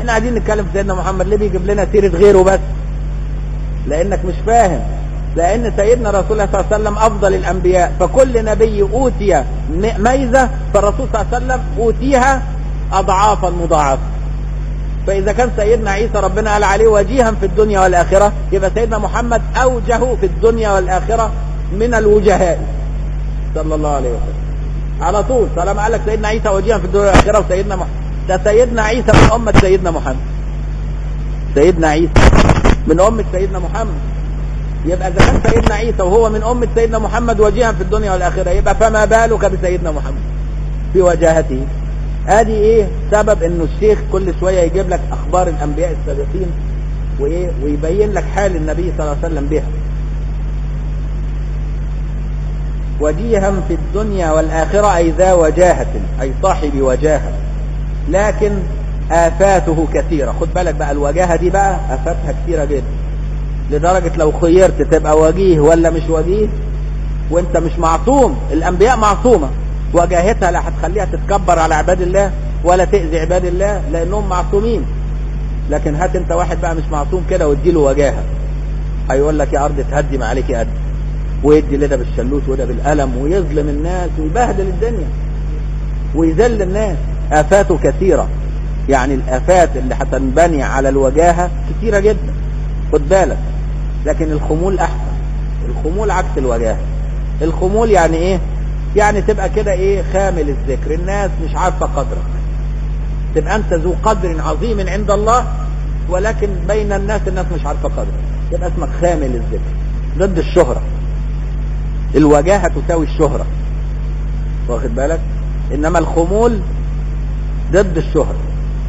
احنا قاعدين نتكلم في سيدنا محمد ليه بيجيب لنا سيرة غيره بس لانك مش فاهم لان سيدنا رسول الله صلى الله عليه وسلم افضل الانبياء فكل نبي اوتي م- ميزة فالرسول صلى الله عليه وسلم اوتيها اضعافا مضاعفة فاذا كان سيدنا عيسى ربنا قال عليه وجيها في الدنيا والاخرة يبقى سيدنا محمد اوجه في الدنيا والاخرة من الوجهاء صلى الله عليه وسلم على طول طالما قال لك سيدنا عيسى وجيها في الدنيا والاخرة وسيدنا محمد ده سيدنا عيسى من امة سيدنا محمد سيدنا عيسى من امة سيدنا محمد يبقى اذا كان سيدنا عيسى وهو من امة سيدنا محمد وجيها في الدنيا والاخرة يبقى فما بالك بسيدنا محمد في وجاهته ادي ايه سبب انه الشيخ كل شوية يجيب لك اخبار الانبياء السابقين وايه ويبين لك حال النبي صلى الله عليه وسلم بها وجيها في الدنيا والآخرة أي ذا وجاهة أي صاحب وجاهة لكن آفاته كثيرة خد بالك بقى الوجاهة دي بقى آفاتها كثيرة جدا لدرجة لو خيرت تبقى وجيه ولا مش وجيه وانت مش معصوم الأنبياء معصومة وجاهتها لا هتخليها تتكبر على عباد الله ولا تأذي عباد الله لأنهم معصومين لكن هات انت واحد بقى مش معصوم كده واديله وجاهة هيقول لك يا أرض تهدم عليك يا قد ويدي لده بالشلوت وده بالقلم ويظلم الناس ويبهدل الدنيا ويذل الناس آفاته كثيرة يعني الآفات اللي هتنبني على الوجاهة كثيرة جدا خد بالك لكن الخمول أحسن الخمول عكس الوجاهة الخمول يعني إيه يعني تبقى كده إيه خامل الذكر الناس مش عارفة قدرك تبقى أنت ذو قدر عظيم عند الله ولكن بين الناس الناس مش عارفة قدرك يبقى اسمك خامل الذكر ضد الشهرة الوجاهة تساوي الشهرة واخد بالك انما الخمول ضد الشهرة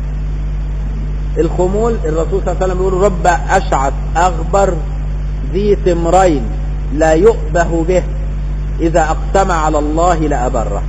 الخمول الرسول صلى الله عليه وسلم يقول رب اشعث اغبر ذي ثمرين لا يؤبه به اذا اقسم على الله لابره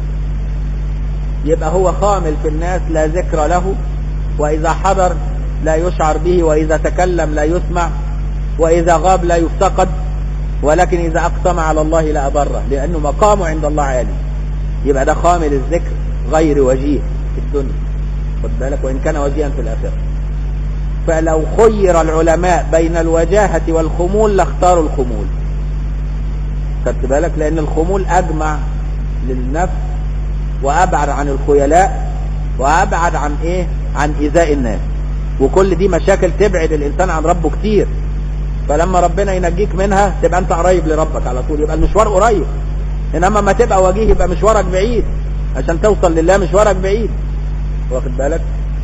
يبقى هو خامل في الناس لا ذكر له واذا حضر لا يشعر به واذا تكلم لا يسمع واذا غاب لا يفتقد ولكن إذا أقسم على الله لأبره لأنه مقامه عند الله عالي يبقى ده خامل الذكر غير وجيه في الدنيا خد بالك وإن كان وجيها في الآخرة فلو خير العلماء بين الوجاهة والخمول لاختاروا الخمول خدت بالك لأن الخمول أجمع للنفس وأبعد عن الخيلاء وأبعد عن إيه عن إيذاء الناس وكل دي مشاكل تبعد الإنسان عن ربه كتير فلما ربنا ينجيك منها تبقى انت قريب لربك على طول يبقى المشوار قريب انما ما تبقى وجيه يبقى مشوارك بعيد عشان توصل لله مشوارك بعيد واخد بالك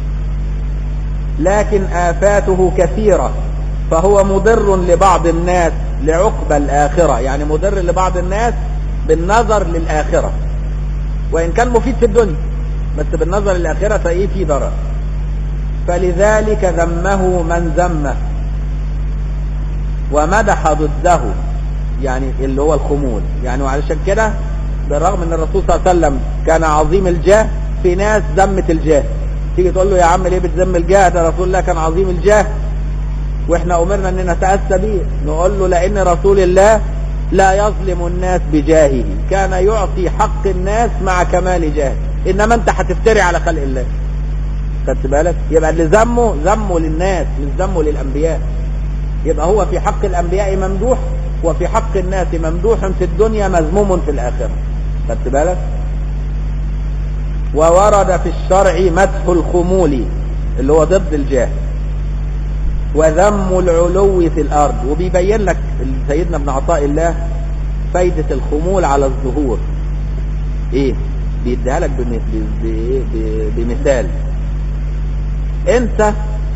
لكن آفاته كثيرة فهو مضر لبعض الناس لعقبى الآخرة يعني مضر لبعض الناس بالنظر للآخرة وإن كان مفيد في الدنيا بس بالنظر للآخرة فإيه في ضرر فلذلك ذمه من ذمه ومدح ضده يعني اللي هو الخمول يعني وعلشان كده بالرغم ان الرسول صلى الله عليه وسلم كان عظيم الجاه في ناس ذمت الجاه تيجي تقول له يا عم ليه بتذم الجاه ده رسول الله كان عظيم الجاه واحنا امرنا ان نتاسى به نقول له لان رسول الله لا يظلم الناس بجاهه كان يعطي حق الناس مع كمال جاهه انما انت هتفتري على خلق الله خدت بالك يبقى اللي ذمه ذمه للناس مش ذمه للانبياء يبقى هو في حق الأنبياء ممدوح وفي حق الناس ممدوح في الدنيا مذموم في الآخرة خدت بالك وورد في الشرع مدح الخمول اللي هو ضد الجاه وذم العلو في الأرض وبيبين لك سيدنا ابن عطاء الله فايدة الخمول على الظهور ايه بيديها لك بمثال انت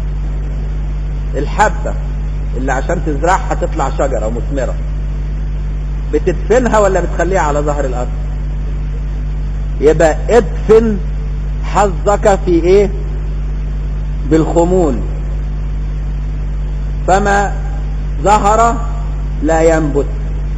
الحبة اللي عشان تزرعها تطلع شجرة مثمرة بتدفنها ولا بتخليها على ظهر الأرض يبقى ادفن حظك في ايه بالخمول فما ظهر لا ينبت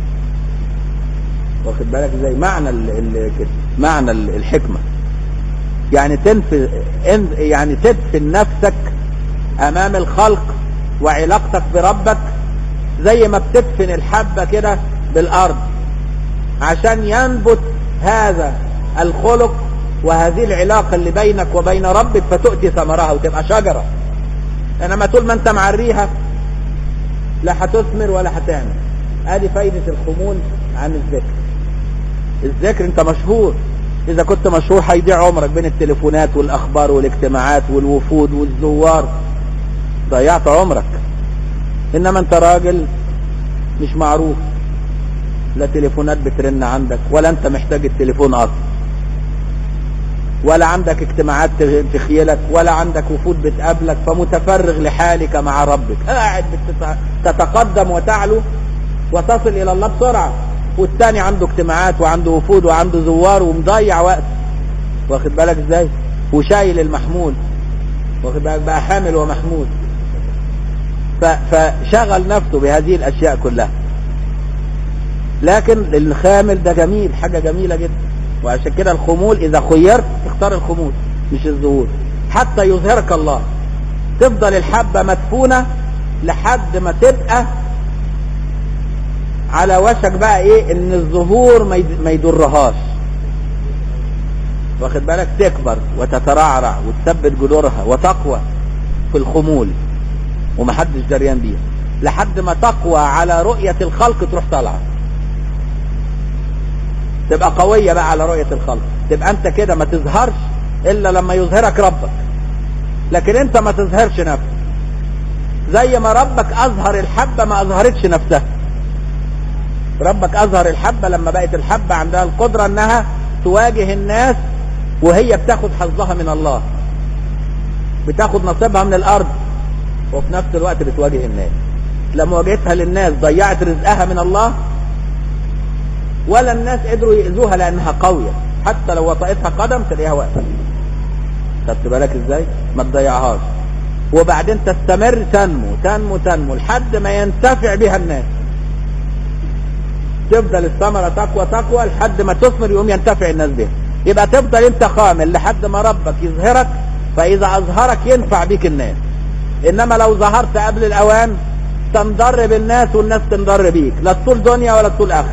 واخد بالك ازاي معنى ال ال معنى ال الحكمة يعني تنفذ يعني تدفن نفسك امام الخلق وعلاقتك بربك زي ما بتدفن الحبة كده بالارض عشان ينبت هذا الخلق وهذه العلاقة اللي بينك وبين ربك فتؤتي ثمرها وتبقى شجرة انما طول ما انت معريها لا هتثمر ولا هتعمل ادي فايدة الخمول عن الذكر الذكر انت مشهور اذا كنت مشهور هيضيع عمرك بين التليفونات والاخبار والاجتماعات والوفود والزوار ضيعت عمرك انما انت راجل مش معروف لا تليفونات بترن عندك ولا انت محتاج التليفون اصلا ولا عندك اجتماعات تخيلك ولا عندك وفود بتقابلك فمتفرغ لحالك مع ربك قاعد تتقدم وتعلو وتصل الى الله بسرعة والتاني عنده اجتماعات وعنده وفود وعنده زوار ومضيع وقت واخد بالك ازاي وشايل المحمول واخد بالك بقى حامل ومحمول فشغل نفسه بهذه الاشياء كلها لكن الخامل ده جميل حاجة جميلة جدا وعشان كده الخمول اذا خيرت اختار الخمول مش الظهور حتى يظهرك الله تفضل الحبة مدفونة لحد ما تبقى على وشك بقى ايه ان الظهور ما يضرهاش واخد بالك تكبر وتترعرع وتثبت جذورها وتقوى في الخمول ومحدش دريان بيها لحد ما تقوى على رؤية الخلق تروح طالعه تبقى قوية بقى على رؤية الخلق تبقى انت كده ما تظهرش الا لما يظهرك ربك لكن انت ما تظهرش نفسك زي ما ربك اظهر الحبة ما اظهرتش نفسها ربك اظهر الحبة لما بقت الحبة عندها القدرة انها تواجه الناس وهي بتاخد حظها من الله بتاخد نصيبها من الارض وفي نفس الوقت بتواجه الناس لما واجهتها للناس ضيعت رزقها من الله ولا الناس قدروا يأذوها لأنها قوية حتى لو وطئتها قدم تلاقيها واقفة خدت بالك ازاي ما تضيعهاش وبعدين تستمر تنمو تنمو تنمو لحد ما ينتفع بها الناس تفضل الثمرة تقوى تقوى لحد ما تثمر يقوم ينتفع الناس بها يبقى تفضل انت خامل لحد ما ربك يظهرك فإذا أظهرك ينفع بيك الناس إنما لو ظهرت قبل الأوان تنضر بالناس والناس تنضر بيك لا تطول دنيا ولا تطول آخر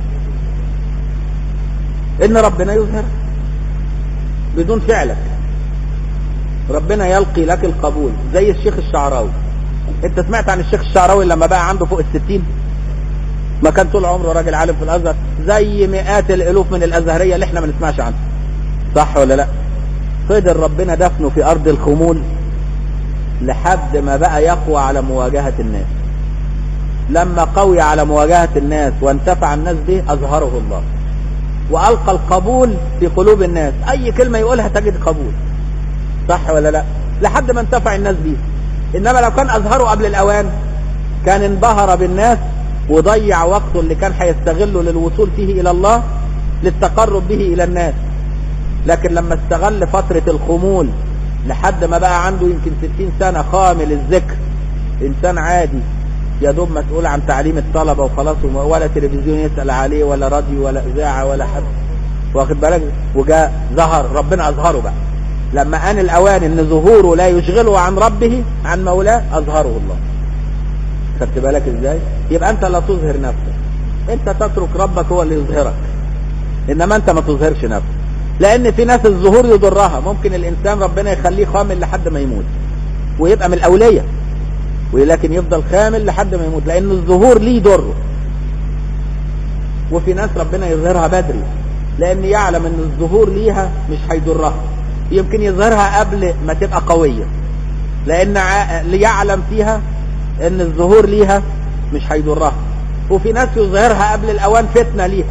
ان ربنا يظهر بدون فعلك ربنا يلقي لك القبول زي الشيخ الشعراوي انت سمعت عن الشيخ الشعراوي لما بقى عنده فوق الستين ما كان طول عمره راجل عالم في الازهر زي مئات الالوف من الازهرية اللي احنا ما نسمعش عنها صح ولا لا فضل ربنا دفنه في ارض الخمول لحد ما بقى يقوى على مواجهة الناس لما قوي على مواجهة الناس وانتفع الناس به اظهره الله والقى القبول في قلوب الناس اي كلمة يقولها تجد قبول صح ولا لا لحد ما انتفع الناس بيه انما لو كان اظهره قبل الاوان كان انبهر بالناس وضيع وقته اللي كان هيستغله للوصول فيه الى الله للتقرب به الى الناس لكن لما استغل فترة الخمول لحد ما بقى عنده يمكن ستين سنة خامل الذكر انسان عادي يا دوب مسؤول عن تعليم الطلبة وخلاص ولا تلفزيون يسأل عليه ولا راديو ولا إذاعة ولا حد واخد بالك وجاء ظهر ربنا أظهره بقى لما آن الأوان إن ظهوره لا يشغله عن ربه عن مولاه أظهره الله خدت بالك إزاي يبقى أنت لا تظهر نفسك أنت تترك ربك هو اللي يظهرك إنما أنت ما تظهرش نفسك لأن في ناس الظهور يضرها ممكن الإنسان ربنا يخليه خامل لحد ما يموت ويبقى من الأولية ولكن يفضل خامل لحد ما يموت لان الظهور ليه ضره وفي ناس ربنا يظهرها بدري لان يعلم ان الظهور ليها مش هيضرها يمكن يظهرها قبل ما تبقى قوية لان يعلم فيها ان الظهور ليها مش هيضرها وفي ناس يظهرها قبل الاوان فتنة ليها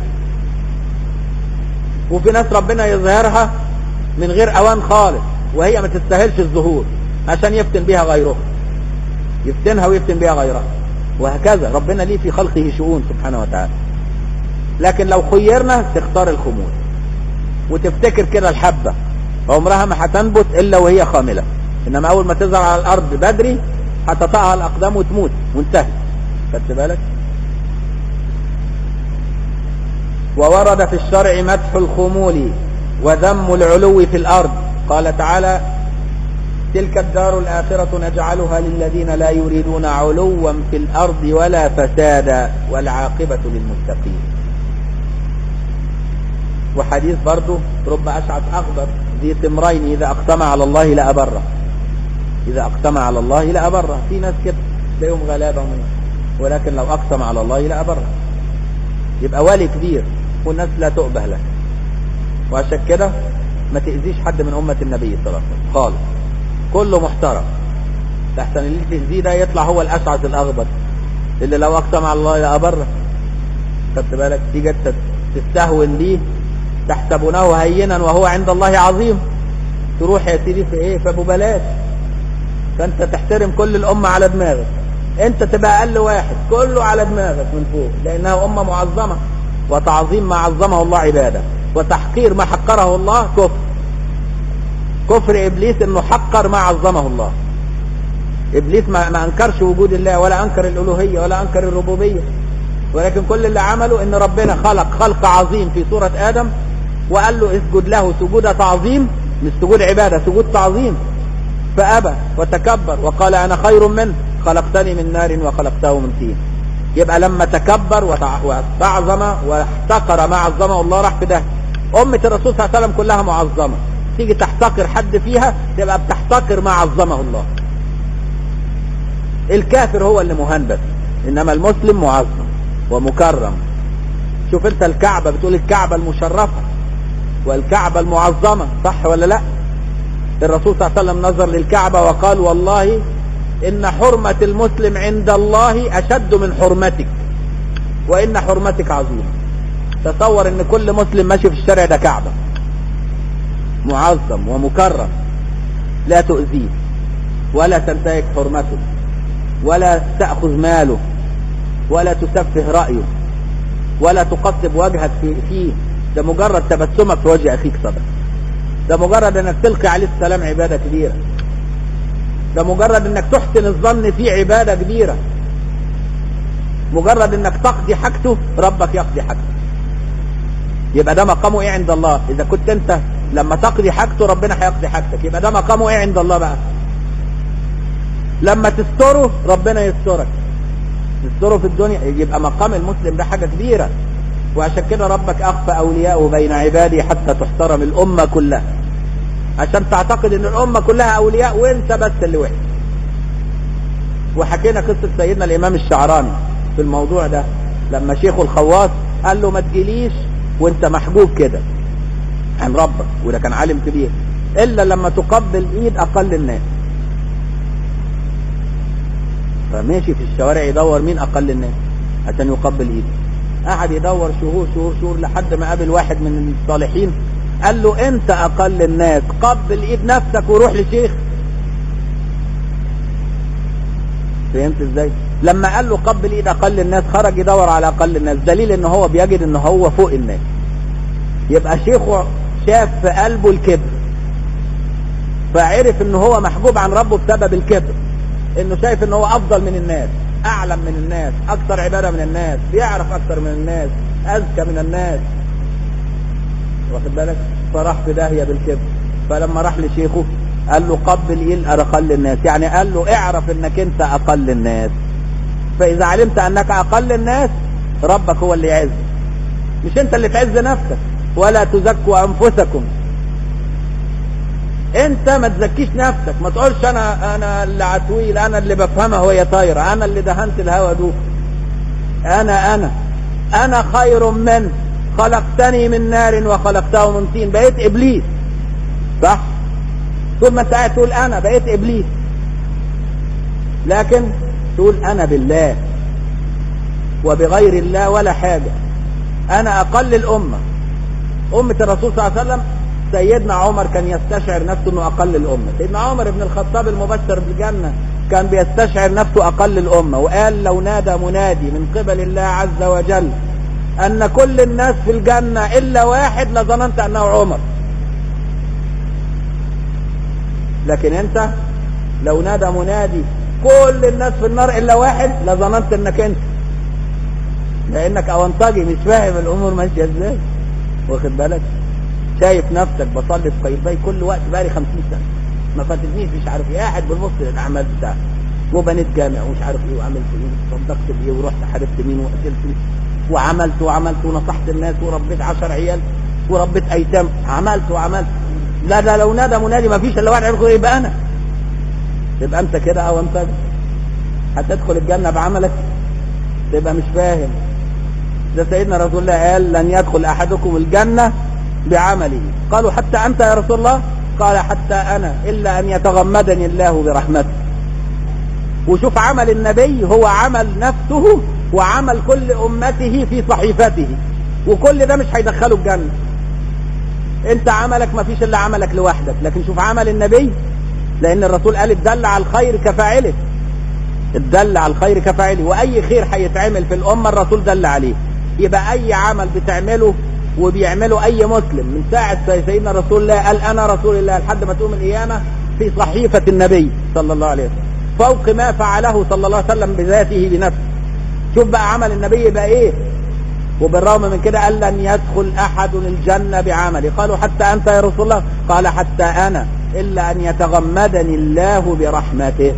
وفي ناس ربنا يظهرها من غير اوان خالص وهي ما تستاهلش الظهور عشان يفتن بها غيرها يفتنها ويفتن بها غيرها وهكذا ربنا ليه في خلقه شؤون سبحانه وتعالى لكن لو خيرنا تختار الخمول وتفتكر كده الحبة عمرها ما هتنبت الا وهي خاملة انما اول ما تظهر على الارض بدري هتطأها الاقدام وتموت وانتهت خدت بالك وورد في الشرع مدح الخمول وذم العلو في الارض قال تعالى تلك الدار الآخرة نجعلها للذين لا يريدون علوا في الأرض ولا فسادا والعاقبة للمتقين وحديث برضه رب أشعث أخضر ذي تمرين إذا أقسم على الله لأبره إذا أقسم على الله لأبره في ناس كده تلاقيهم غلابة ومن ولكن لو أقسم على الله لأبره يبقى ولي كبير والناس لا تؤبه له وعشان كده ما تأذيش حد من أمة النبي صلى الله عليه وسلم خالص كله محترم تحسن اللي تأذيه ده يطلع هو الأشعث الأخضر اللي لو أقسم على الله لأبره خدت بالك تيجي تستهون بيه تحسبونه هينا وهو عند الله عظيم تروح يا سيدي في ايه في ابو بلاش فانت تحترم كل الامه على دماغك انت تبقى اقل واحد كله على دماغك من فوق لانها امه معظمه وتعظيم ما عظمه الله عباده وتحقير ما حقره الله كفر كفر ابليس انه حقر ما عظمه الله ابليس ما, ما انكرش وجود الله ولا انكر الالوهيه ولا انكر الربوبيه ولكن كل اللي عمله ان ربنا خلق خلق عظيم في صورة ادم وقال له اسجد له سجود تعظيم مش سجود عبادة سجود تعظيم فابى وتكبر وقال انا خير منه خلقتني من نار وخلقته من طين يبقى لما تكبر واستعظم واحتقر ما عظمه الله راح في ده أمة الرسول صلى الله عليه وسلم كلها معظمة تيجي تحتقر حد فيها تبقى بتحتقر ما عظمه الله الكافر هو اللي مهان بس إنما المسلم معظم ومكرم شوف انت الكعبة بتقول الكعبة المشرفة والكعبة المعظمة صح ولا لا الرسول صلى الله عليه وسلم نظر للكعبة وقال والله ان حرمة المسلم عند الله اشد من حرمتك وان حرمتك عظيمة تصور ان كل مسلم ماشي في الشارع ده كعبة معظم ومكرم لا تؤذيه ولا تنتهك حرمته ولا تأخذ ماله ولا تسفه رأيه ولا تقطب وجهك في فيه ده مجرد تبسمك في وجه أخيك صدق ده مجرد انك تلقي عليه السلام عبادة كبيرة ده مجرد انك تحسن الظن فيه عبادة كبيرة مجرد انك تقضي حاجته ربك يقضي حاجته يبقى ده مقامه ايه عند الله اذا كنت انت لما تقضي حاجته ربنا هيقضي حاجتك يبقى ده مقامه ايه عند الله بقى لما تستره ربنا يسترك تستره في الدنيا يبقى مقام المسلم ده حاجة كبيرة وعشان كده ربك أخفى أولياءه بين عباده حتى تحترم الأمة كلها عشان تعتقد ان الأمة كلها أولياء وانت بس اللي وحش وحكينا قصة سيدنا الإمام الشعراني في الموضوع ده لما شيخه الخواص قال له ما تجيليش وانت محجوب كده عن ربك وده كان عالم كبير إلا لما تقبل إيد أقل الناس فماشي في الشوارع يدور مين اقل الناس عشان يقبل ايده قعد يدور شهور شهور شهور لحد ما قابل واحد من الصالحين قال له انت اقل الناس قبل ايد نفسك وروح لشيخ فهمت ازاي لما قال له قبل ايد اقل الناس خرج يدور على اقل الناس دليل ان هو بيجد ان هو فوق الناس يبقى شيخه شاف في قلبه الكبر فعرف ان هو محجوب عن ربه بسبب الكبر انه شايف ان هو افضل من الناس اعلم من الناس اكثر عبادة من الناس يعرف اكثر من الناس اذكى من الناس واخد بالك فراح في داهية بالكبر فلما راح لشيخه قال له قبل ايه اقل الناس يعني قال له اعرف انك انت اقل الناس فاذا علمت انك اقل الناس ربك هو اللي يعز مش انت اللي تعز نفسك ولا تزكوا انفسكم انت ما تزكيش نفسك ما تقولش انا انا اللي عتويل انا اللي بفهمها وهي طايره انا اللي دهنت الهوى دوب انا انا انا خير من خلقتني من نار وخلقته من طين بقيت ابليس صح طول ما انت قاعد تقول انا بقيت ابليس لكن تقول انا بالله وبغير الله ولا حاجه انا اقل الامه امه الرسول صلى الله عليه وسلم سيدنا عمر كان يستشعر نفسه انه اقل الامه سيدنا عمر بن الخطاب المبشر بالجنه كان بيستشعر نفسه اقل الامه وقال لو نادى منادي من قبل الله عز وجل ان كل الناس في الجنه الا واحد لظننت انه عمر لكن انت لو نادى منادي كل الناس في النار الا واحد لظننت انك انت لانك اونطجي مش فاهم الامور ماشيه ازاي واخد بالك شايف نفسك بصلي في قيلبي كل وقت بقالي 50 سنه ما فاتتنيش مش عارف ايه قاعد بنبص للاعمال بتاعتي وبنيت جامع ومش عارف ايه وعملت ايه وصدقت بايه ورحت حاربت مين وقتلت مين وعملت وعملت ونصحت الناس وربيت 10 عيال وربيت ايتام عملت وعملت لا ده لو نادى منادي ما فيش الا واحد يقول يبقى انا تبقى انت كده او انت هتدخل الجنه بعملك تبقى مش فاهم ده سيدنا رسول الله قال لن يدخل احدكم الجنه بعمله قالوا حتى انت يا رسول الله قال حتى انا الا ان يتغمدني الله برحمته وشوف عمل النبي هو عمل نفسه وعمل كل امته في صحيفته وكل ده مش هيدخله الجنه انت عملك ما فيش الا عملك لوحدك لكن شوف عمل النبي لان الرسول قال الدل على الخير كفاعله الدل على الخير كفاعله واي خير هيتعمل في الامه الرسول دل عليه يبقى اي عمل بتعمله وبيعمله اي مسلم من ساعه سيدنا رسول الله قال انا رسول الله لحد ما تقوم القيامه في صحيفه النبي صلى الله عليه وسلم فوق ما فعله صلى الله عليه وسلم بذاته بنفسه شوف بقى عمل النبي يبقى ايه وبالرغم من كده قال لن يدخل احد الجنه بعمله قالوا حتى انت يا رسول الله قال حتى انا الا ان يتغمدني الله برحمته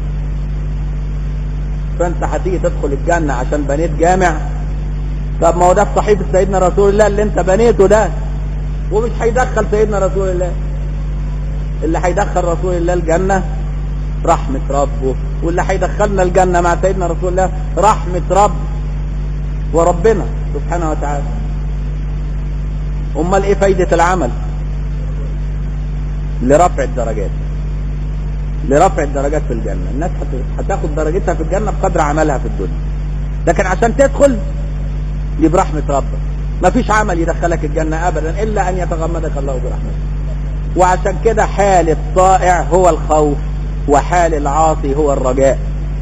فانت هتيجي تدخل الجنه عشان بنيت جامع طب ما هو ده في صحيفه سيدنا رسول الله اللي انت بنيته ده ومش هيدخل سيدنا رسول الله اللي هيدخل رسول الله الجنه رحمه ربه واللي هيدخلنا الجنه مع سيدنا رسول الله رحمه رب وربنا سبحانه وتعالى امال ايه فايده العمل لرفع الدرجات لرفع الدرجات في الجنه الناس هتاخد درجتها في الجنه بقدر عملها في الدنيا لكن عشان تدخل دي برحمه ربك ما فيش عمل يدخلك الجنه ابدا الا ان يتغمدك الله برحمته وعشان كده حال الطائع هو الخوف وحال العاصي هو الرجاء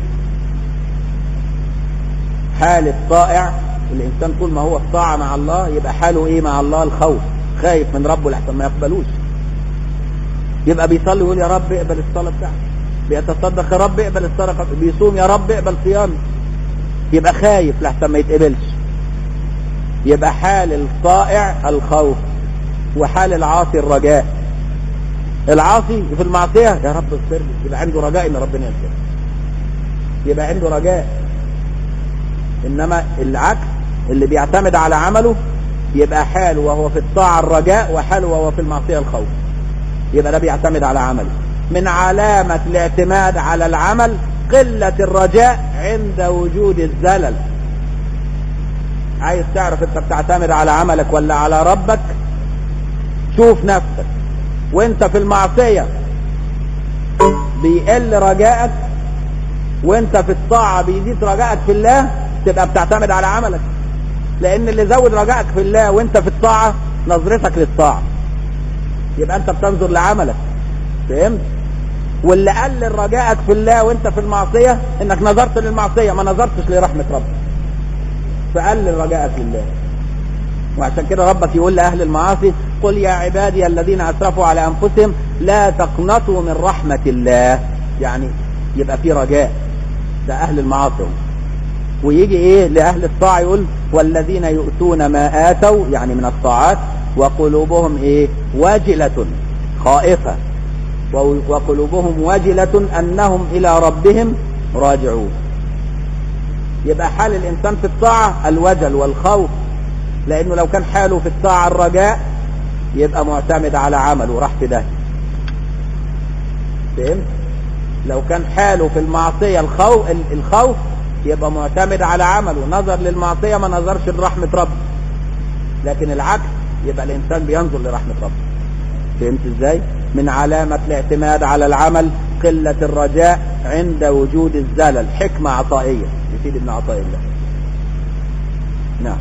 حال الطائع الانسان طول ما هو في طاعه مع الله يبقى حاله ايه مع الله الخوف خايف من ربه لحسن ما يقبلوش يبقى بيصلي يقول يا رب اقبل الصلاه بتاعتي بيتصدق يا رب اقبل الصدقه بيصوم يا رب اقبل صيامي يبقى خايف لحسن ما يتقبلش يبقى حال الطائع الخوف وحال العاصي الرجاء العاصي في المعصيه يا رب اغفر لي يبقى عنده رجاء ان ربنا يغفر يبقى عنده رجاء انما العكس اللي بيعتمد على عمله يبقى حاله وهو في الطاعة الرجاء وحاله وهو في المعصية الخوف يبقى ده بيعتمد على عمله من علامة الاعتماد على العمل قلة الرجاء عند وجود الزلل عايز تعرف انت بتعتمد على عملك ولا على ربك شوف نفسك وانت في المعصية بيقل رجائك وانت في الطاعة بيزيد رجائك في الله تبقى بتعتمد على عملك لان اللي زود رجائك في الله وانت في الطاعة نظرتك للطاعة يبقى انت بتنظر لعملك فهمت واللي قلل رجائك في الله وانت في المعصية انك نظرت للمعصية ما نظرتش لرحمة ربك فقلل رجائك لله وعشان كده ربك يقول لأهل المعاصي قل يا عبادي الذين أسرفوا على أنفسهم لا تقنطوا من رحمة الله يعني يبقى في رجاء ده أهل المعاصي ويجي إيه لأهل الطاعة يقول والذين يؤتون ما آتوا يعني من الطاعات وقلوبهم إيه واجلة خائفة وقلوبهم واجلة أنهم إلى ربهم راجعون يبقى حال الإنسان في الطاعة الوجل والخوف لأنه لو كان حاله في الطاعة الرجاء يبقى معتمد على عمله وراح في ده فهمت لو كان حاله في المعصية الخوف, الخوف يبقى معتمد على عمله نظر للمعصية ما نظرش لرحمة ربه لكن العكس يبقى الإنسان بينظر لرحمة ربه فهمت ازاي من علامة الاعتماد على العمل قلة الرجاء عند وجود الزلل حكمة عطائية يفيد ابن عطاء الله نعم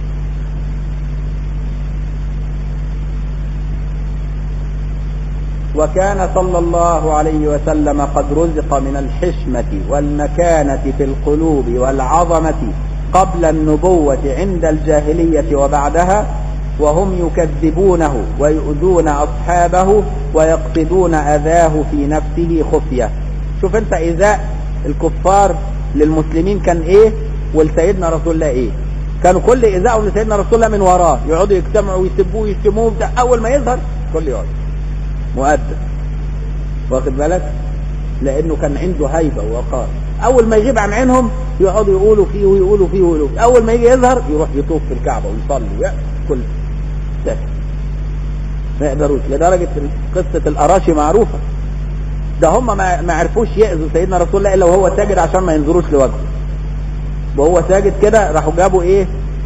وكان صلى الله عليه وسلم قد رزق من الحشمة والمكانة في القلوب والعظمة قبل النبوة عند الجاهلية وبعدها وهم يكذبونه ويؤذون أصحابه ويقصدون أذاه في نفسه خفية شوف انت إذاء الكفار للمسلمين كان ايه ولسيدنا رسول الله ايه كانوا كل إذاءهم لسيدنا رسول الله من وراه يقعدوا يجتمعوا ويسبوه ويشتموه أول ما يظهر كل يقعد مؤدب واخد بالك لانه كان عنده هيبه ووقار اول ما يغيب عن عينهم يقعدوا يقولوا فيه ويقولوا فيه ويقولوا فيه. اول ما يجي يظهر يروح يطوف في الكعبه ويصلي كل تستاهل ما يقدروش لدرجة قصة الأراشي معروفة ده هم ما ما عرفوش يأذوا سيدنا رسول الله إلا وهو ساجد عشان ما ينظروش لوجهه وهو ساجد كده راحوا جابوا إيه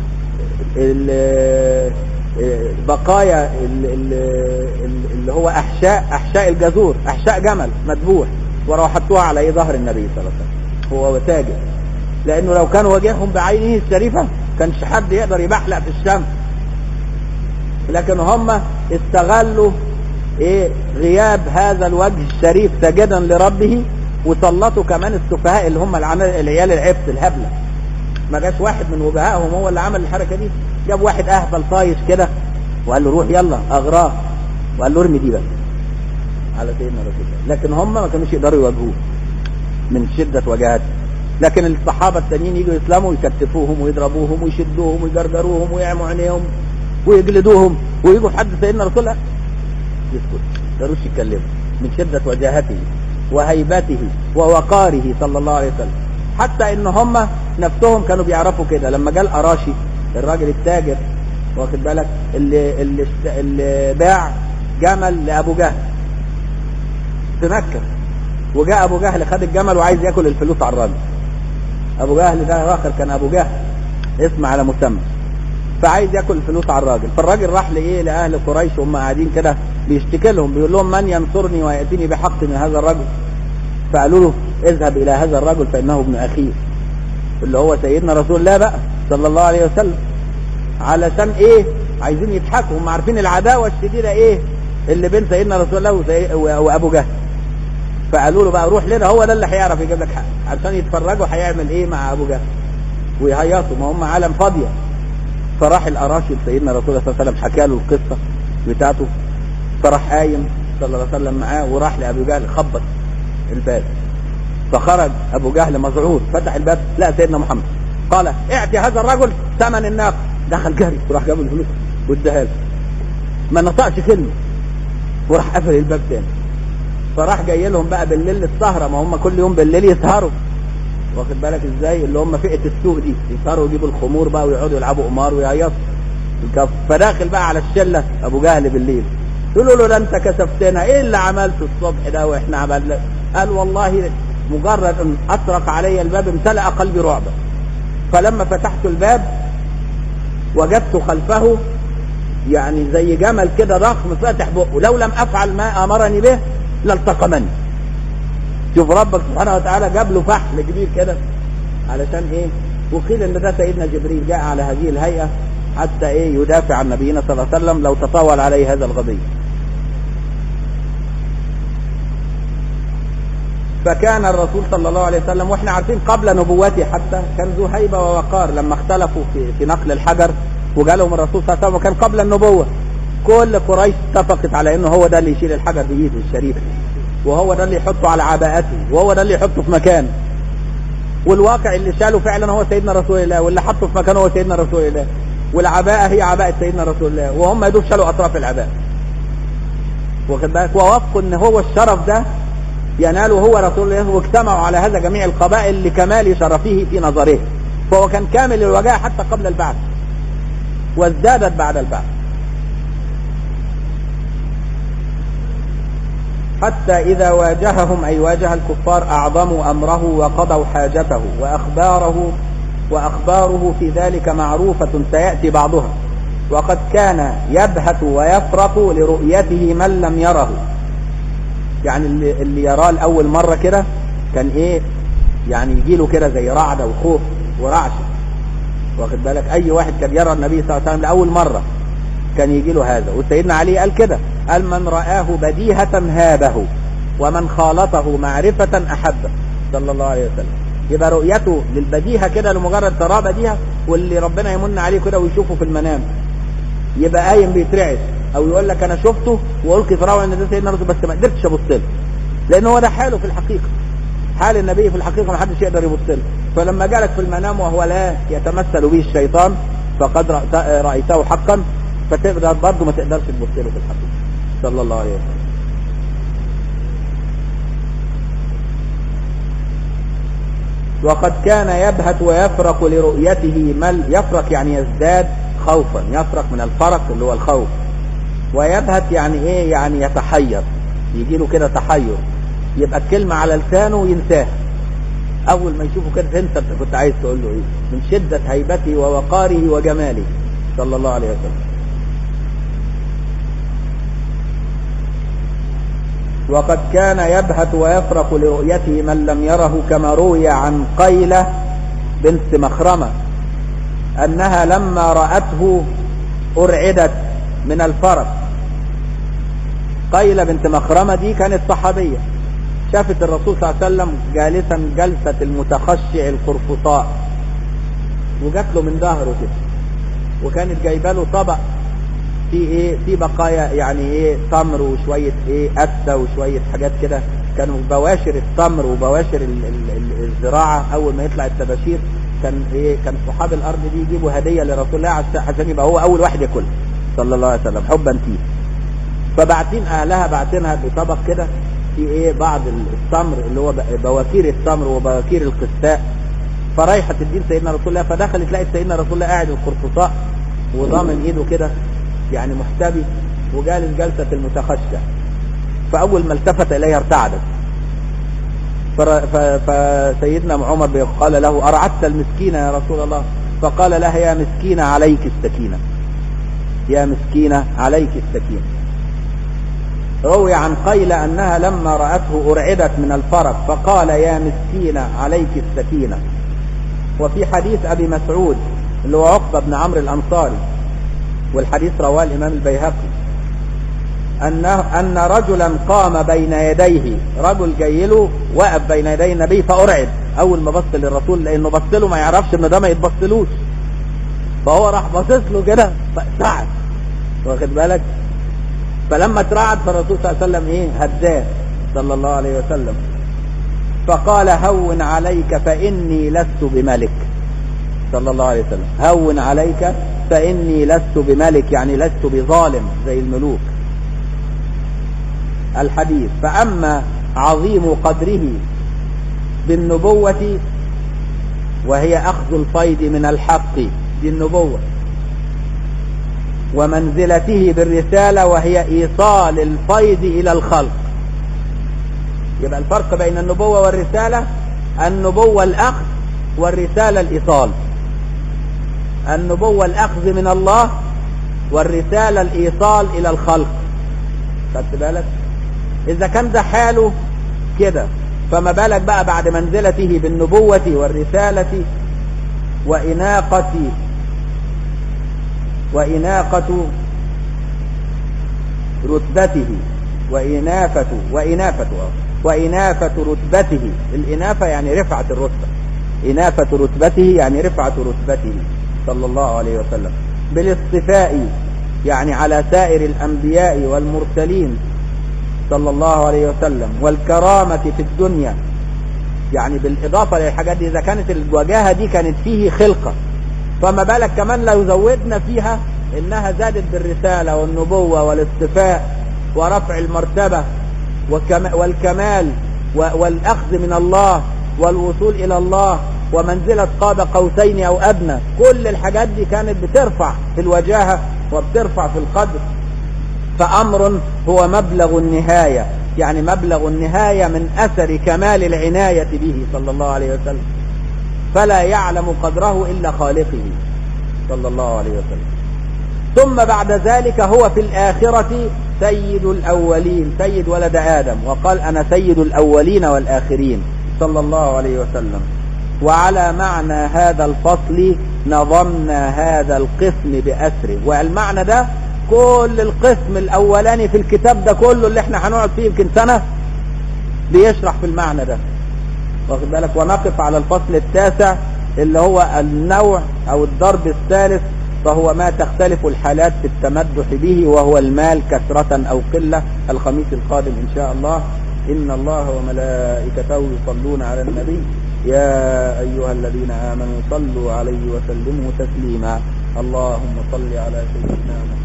ال- بقايا ال- ال- اللي هو أحشاء أحشاء الجزور أحشاء جمل مذبوح وراحوا حطوها على إيه ظهر النبي صلى الله عليه وسلم هو ساجد لأنه لو كان واجههم بعينه الشريفة كانش حد يقدر يبحلق في الشمس لكن هم استغلوا ايه غياب هذا الوجه الشريف ساجدا لربه وسلطوا كمان السفهاء اللي هم العمل العيال العبس الهبله ما جاش واحد من وجهائهم هو اللي عمل الحركه دي جاب واحد اهبل طايش كده وقال له روح يلا اغراه وقال له ارمي دي بس على سيدنا رسول الله لكن هم ما كانوش يقدروا يواجهوه من شده وجهاته لكن الصحابه التانيين يجوا يسلموا يكتفوهم ويضربوهم ويشدوهم ويجرجروهم ويعموا عينيهم ويجلدوهم ويجوا حد سيدنا رسول الله يسكت ما يقدروش يتكلموا من شدة وجاهته وهيبته ووقاره صلى الله عليه وسلم حتى ان هم نفسهم كانوا بيعرفوا كده لما جاء الاراشي الراجل التاجر واخد بالك اللي اللي, اشت- اللي باع جمل لابو جهل في مكه وجاء ابو جهل خد الجمل وعايز ياكل الفلوس على الراجل ابو جهل ده اخر كان ابو جهل اسم على مسمى فعايز ياكل الفلوس على الراجل فالراجل راح لايه لاهل قريش وهم قاعدين كده بيشتكي لهم بيقول لهم من ينصرني وياتيني بحق من هذا الرجل فقالوا له اذهب الى هذا الرجل فانه ابن اخيه اللي هو سيدنا رسول الله بقى صلى الله عليه وسلم علشان ايه عايزين يضحكوا هم عارفين العداوه الشديده ايه اللي بين سيدنا رسول الله وسي... و- وابو جهل فقالوا له بقى روح لنا هو ده اللي هيعرف يجيب لك حق عشان يتفرجوا هيعمل ايه مع ابو جهل ويهيصوا ما هم عالم فاضيه فراح الاراشي لسيدنا رسول الله صلى الله عليه وسلم حكى له القصه بتاعته فراح قايم صلى الله عليه وسلم معاه وراح لابو جهل خبط الباب فخرج ابو جهل مذعور فتح الباب لقى سيدنا محمد قال اعطي هذا الرجل ثمن الناقه دخل جري وراح جاب الفلوس واداها له ما نطقش كلمه وراح قفل الباب تاني فراح جاي لهم بقى بالليل السهره ما هم كل يوم بالليل يسهروا واخد بالك ازاي اللي هم فئه السوق دي يسهروا يجيبوا الخمور بقى ويقعدوا يلعبوا قمار ويعيطوا الكف. فداخل بقى على الشله ابو جهل بالليل يقولوا له ده انت كسفتنا ايه اللي عملته الصبح ده واحنا عملنا قال والله مجرد ان اطرق علي الباب امتلأ قلبي رعبا فلما فتحت الباب وجدت خلفه يعني زي جمل كده ضخم فاتح بقه لو لم افعل ما امرني به لالتقمني شوف ربك سبحانه وتعالى جاب له فحل كبير كده علشان ايه وقيل ان ده سيدنا جبريل جاء على هذه الهيئه حتى ايه يدافع عن نبينا صلى الله عليه وسلم لو تطاول عليه هذا الغضيب فكان الرسول صلى الله عليه وسلم واحنا عارفين قبل نبوته حتى كان ذو هيبه ووقار لما اختلفوا في, في نقل الحجر وجالهم الرسول صلى الله عليه وسلم وكان قبل النبوه كل قريش اتفقت على انه هو ده اللي يشيل الحجر بايده الشريفه وهو ده اللي يحطه على عباءته وهو ده اللي يحطه في مكانه والواقع اللي شاله فعلا هو سيدنا رسول الله واللي حطه في مكانه هو سيدنا رسول الله والعباءة هي عباءة سيدنا رسول الله وهم يدوب شالوا أطراف العباءة واخد بالك ووافقوا ان هو الشرف ده يناله هو رسول الله واجتمعوا على هذا جميع القبائل لكمال شرفه في نظره فهو كان كامل الوجاهة حتى قبل البعث وازدادت بعد البعث حتى إذا واجههم أي واجه الكفار أعظموا أمره وقضوا حاجته وأخباره وأخباره في ذلك معروفة سيأتي بعضها وقد كان يبهت ويفرق لرؤيته من لم يره يعني اللي, اللي يراه لأول مرة كده كان إيه يعني يجي له كده زي رعدة وخوف ورعشة واخد بالك أي واحد كان يرى النبي صلى الله عليه وسلم لأول مرة كان يجي له هذا وسيدنا علي قال كده قال من رآه بديهة هابه ومن خالطه معرفة أحبه صلى الله عليه وسلم يبقى رؤيته للبديهة كده لمجرد تراه بديهة واللي ربنا يمن عليه كده ويشوفه في المنام يبقى قايم بيترعش او يقول لك انا شفته والقي في روعه ان ده سيدنا رسول بس ما قدرتش ابص له لان هو ده حاله في الحقيقه حال النبي في الحقيقه ما حدش يقدر يبص له فلما جالك في المنام وهو لا يتمثل به الشيطان فقد رأت- رايته حقا فتقدر برضه ما تقدرش تبص له في الحقيقه صلى الله عليه وسلم وقد كان يبهت ويفرق لرؤيته مل يفرق يعني يزداد خوفا يفرق من الفرق اللي هو الخوف ويبهت يعني ايه يعني يتحير يجي له كده تحير يبقى الكلمة على لسانه وينساها اول ما يشوفه كده تنسى انت كنت عايز تقول له ايه من شدة هيبته ووقاره وجماله صلى الله عليه وسلم وقد كان يبهت ويفرق لرؤيته من لم يره كما روي عن قيلة بنت مخرمة أنها لما رأته أرعدت من الفرق قيلة بنت مخرمة دي كانت صحابية شافت الرسول صلى الله عليه وسلم جالسا جلسة المتخشع القرفصاء وجات له من ظهره كده وكانت جايبه له طبق في ايه في بقايا يعني ايه تمر وشويه ايه قسه وشويه حاجات كده كانوا بواشر التمر وبواشر ال ال ال الزراعه اول ما يطلع التباشير كان ايه كان صحاب الارض دي يجيبوا هديه لرسول الله عشان يبقى هو اول واحد ياكلها صلى الله عليه وسلم حبا فيه فبعتين اهلها بعتينها بطبق كده في ايه بعض التمر اللي هو بواكير التمر وبواكير القساء فرايحه تدين سيدنا رسول الله فدخلت لقت سيدنا رسول الله قاعد القرفصاء وضامن ايده كده يعني محتبي وجالس جلسة المتخشع فأول ما التفت إليها ارتعدت فسيدنا عمر قال له أرعدت المسكينة يا رسول الله فقال لها يا مسكينة عليك السكينة يا مسكينة عليك السكينة روي عن قيلة أنها لما رأته أرعدت من الفرق فقال يا مسكينة عليك السكينة وفي حديث أبي مسعود اللي هو عقبة بن عمرو الأنصاري والحديث رواه الإمام البيهقي أنه أن رجلا قام بين يديه رجل جاي له وقف بين يدي النبي فأرعب أول ما بص للرسول لأنه بص له ما يعرفش إن ده ما يتبصلوش فهو راح باصص له كده فسعد واخد بالك فلما اترعد فالرسول صلى الله عليه وسلم ايه هداه صلى الله عليه وسلم فقال هون عليك فإني لست بملك صلى الله عليه وسلم هون عليك فإني لست بملك يعني لست بظالم زي الملوك الحديث فأما عظيم قدره بالنبوة وهي أخذ الفيض من الحق بالنبوة ومنزلته بالرسالة وهي إيصال الفيض إلى الخلق يبقى الفرق بين النبوة والرسالة النبوة الأخذ والرسالة الإيصال النبوة الأخذ من الله والرسالة الإيصال إلى الخلق خدت بالك إذا كان ده حاله كده فما بالك بقى بعد منزلته بالنبوة والرسالة وإناقة وإناقة رتبته وإنافة وإنافة وإنافة رتبته الإنافة يعني رفعة الرتبة إنافة رتبته يعني رفعة رتبته صلى الله عليه وسلم بالاصطفاء يعني على سائر الأنبياء والمرسلين صلى الله عليه وسلم والكرامة في الدنيا يعني بالإضافة للحاجات دي إذا كانت الوجاهة دي كانت فيه خلقة فما بالك كمان لو زودنا فيها إنها زادت بالرسالة والنبوة والاصطفاء ورفع المرتبة والكمال والأخذ من الله والوصول إلى الله ومنزلة قاب قوسين أو أدنى كل الحاجات دي كانت بترفع في الوجاهة وبترفع في القدر فأمر هو مبلغ النهاية يعني مبلغ النهاية من أثر كمال العناية به صلى الله عليه وسلم فلا يعلم قدره إلا خالقه صلى الله عليه وسلم ثم بعد ذلك هو في الآخرة سيد الأولين سيد ولد آدم وقال أنا سيد الأولين والآخرين صلى الله عليه وسلم وعلى معنى هذا الفصل نظمنا هذا القسم بأسره والمعنى ده كل القسم الأولاني في الكتاب ده كله اللي احنا هنقعد فيه يمكن سنة بيشرح في المعنى ده واخد بالك ونقف على الفصل التاسع اللي هو النوع أو الضرب الثالث فهو ما تختلف الحالات في التمدح به وهو المال كثرة أو قلة الخميس القادم إن شاء الله إن الله وملائكته يصلون على النبي يا أيها الذين آمنوا صلوا عليه وسلموا تسليما اللهم صل على سيدنا محمد